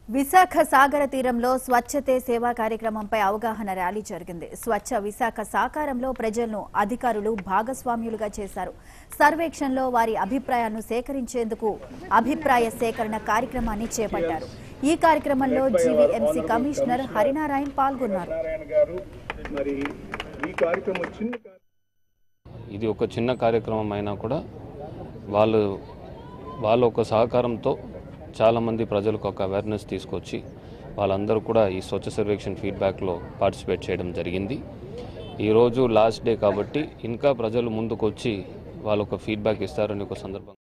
విశాఖ సాగర తీరంలో స్వచ్ఛతే సేవా కార్యక్రమంపై అవగాహన ర్యాలీ జరిగింది స్వచ్ఛ విశాఖ సాకారంలో ప్రజలను అధికారులు భాగస్వామ్యులుగా చేశారు సర్వేక్షణలో వారి అభిప్రాయాలను సేకరించేందుకు అభిప్రాయ సేకరణ కార్యక్రమాన్ని చేపట్టారు ఈ కార్యక్రమంలో జీవీఎంసీ కమిషనర్ హరినారాయణ పాల్గొన్నారు నారాయణ గారు మరి ఈ కార్యక్రమం చిన్న కార్యక్రమం ఇది ఒక చిన్న కార్యక్రమం అయినా కూడా వాళ్ళు వాళ్ళ ఒక సహకారంతో చాలామంది ప్రజలకు ఒక అవేర్నెస్ తీసుకొచ్చి వాళ్ళందరూ కూడా ఈ స్వచ్ఛ సర్వేక్షణ ఫీడ్బ్యాక్లో పార్టిసిపేట్ చేయడం జరిగింది ఈరోజు లాస్ట్ డే కాబట్టి ఇంకా ప్రజలు ముందుకు వచ్చి వాళ్ళు ఒక ఫీడ్బ్యాక్ ఇస్తారని ఒక సందర్భం